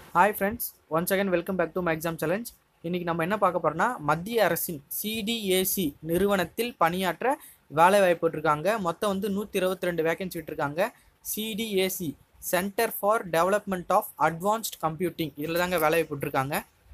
hi friends once again welcome back to my exam challenge இன்றைக்கி நம்ம என்ன பார்க்க போகிறோம்னா மத்திய அரசின் சிடிஏசி நிறுவனத்தில் பணியாற்ற வேலை வாய்ப்பு விட்டுருக்காங்க மொத்தம் வந்து நூற்றி இருபத்தி ரெண்டு வேகன்சி விட்டுருக்காங்க CDAC centre for development of advanced computing இதில் தாங்க வேலை வாய்ப்பு விட்டுருக்காங்க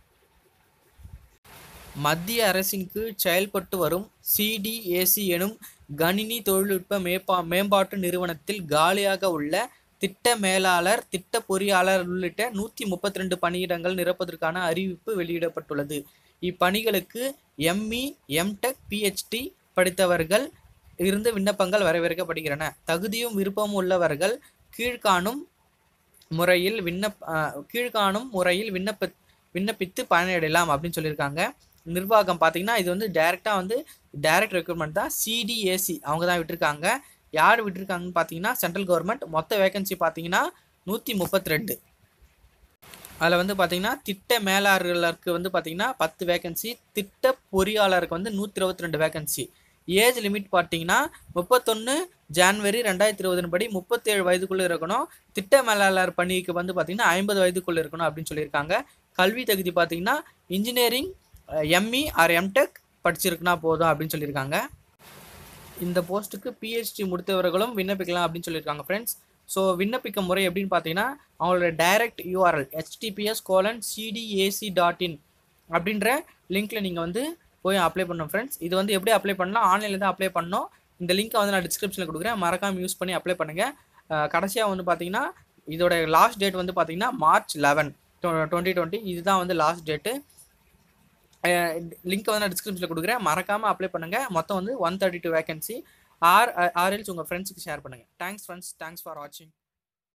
மத்திய அரசின் கீழ் செயல்பட்டு வரும் சிடிஏசி எனும் கணினி தொழில்நுட்ப மேம்பா மேம்பாட்டு நிறுவனத்தில் காலியாக உள்ள திட்ட மேலாளர் திட்ட பொறியாளர் உள்ளிட்ட நூற்றி முப்பத்தி ரெண்டு பணியிடங்கள் நிரப்பதற்கான அறிவிப்பு வெளியிடப்பட்டுள்ளது இப்பணிகளுக்கு எம்இ எம்டெக் பிஹெச்டி படித்தவர்கள் இருந்து விண்ணப்பங்கள் வரவேற்கப்படுகின்றன தகுதியும் விருப்பமும் உள்ளவர்கள் கீழ்காணும் முறையில் விண்ணப் அஹ், கீழ்காணும் முறையில் விண்ணப்ப விண்ணப்பித்து பயனடையலாம் அப்படின்னு சொல்லியிருக்காங்க நிர்வாகம் பார்த்தீங்கன்னா இது வந்து டைரெக்டாக வந்து டைரக்ட் ரெக்ரூட்மெண்ட் தான் சிடிஏசி அவங்க தான் விட்டிருக்காங்க யார் விட்டிருக்காங்கன்னு பார்த்தீங்கன்னா சென்ட்ரல் கவர்மெண்ட் மொத்த வேகன்சி பார்த்தீங்கன்னா நூற்றி முப்பத்தி ரெண்டு அதில் வந்து பார்த்தீங்கன்னா திட்ட மேலாளர்களுக்கு வந்து பார்த்தீங்கன்னா பத்து வேகன்சி திட்ட பொறியாளருக்கு வந்து நூற்றி இருபத்தி ரெண்டு வேகன்சி ஏஜ் லிமிட் பார்த்தீங்கன்னா முப்பத்தொன்று ஜான்வரி ரெண்டாயிரத்தி இருபதுன்னு படி முப்பத்தேழு வயதுக்குள்ளே இருக்கணும் திட்ட மேலாளர் பணிக்கு வந்து பார்த்தீங்கன்னா ஐம்பது வயதுக்குள்ளே இருக்கணும் அப்படின்னு சொல்லியிருக்காங்க கல்வி தகுதி பார்த்தீங்கன்னா இன்ஜினியரிங் எம்இ ஆர் எம்டெக் படிச்சிருக்குன்னா போதும் அப்படின்னு சொல்லியிருக்காங்க இந்த போஸ்ட்டுக்கு பிஹெச்டி முடித்தவர்களும் விண்ணப்பிக்கலாம் அப்படின்னு சொல்லியிருக்காங்க ஃப்ரெண்ட்ஸ் ஸோ விண்ணப்பிக்க முறை எப்படின்னு பார்த்தீங்கன்னா அவங்களோட direct URL https colon CDAC dot in அப்படின்ற லிங்க்ல நீங்கள் வந்து போய் அப்ளை பண்ணணும் ஃப்ரெண்ட்ஸ் இது வந்து எப்படி அப்ளை பண்ணலாம் ஆன்லைனில் தான் அப்ளை பண்ணணும் இந்த லிங்க்கை வந்து நான் டிஸ்கிரிப்ஷனில் கொடுக்குறேன் மறக்காமல் யூஸ் பண்ணி அப்ளை பண்ணுங்கள் கடைசியாக வந்து பார்த்தீங்கன்னா இதோட லாஸ்ட் டேட் வந்து பார்த்தீங்கன்னா மார்ச் லெவன் டுவெண்ட்டி டுவெண்ட்டி இதுதான் வந்து லாஸ்ட் டேட்டு லிங்க் வந்து நான் டிஸ்கிரிப்ஷனில் கொடுக்குறேன் மறக்காமல் அப்ளை பண்ணுங்கள் மொத்தம் வந்து ஒன் தேர்ட்டி டூ வேகன்சி ஆர் ஆர்எல்ஸ் உங்கள் ஃப்ரெண்ட்ஸுக்கு ஷேர் பண்ணுங்கள் தேங்க்ஸ் ஃப்ரெண்ட்ஸ் தேங்க்ஸ் ஃபார் வாட்சிங்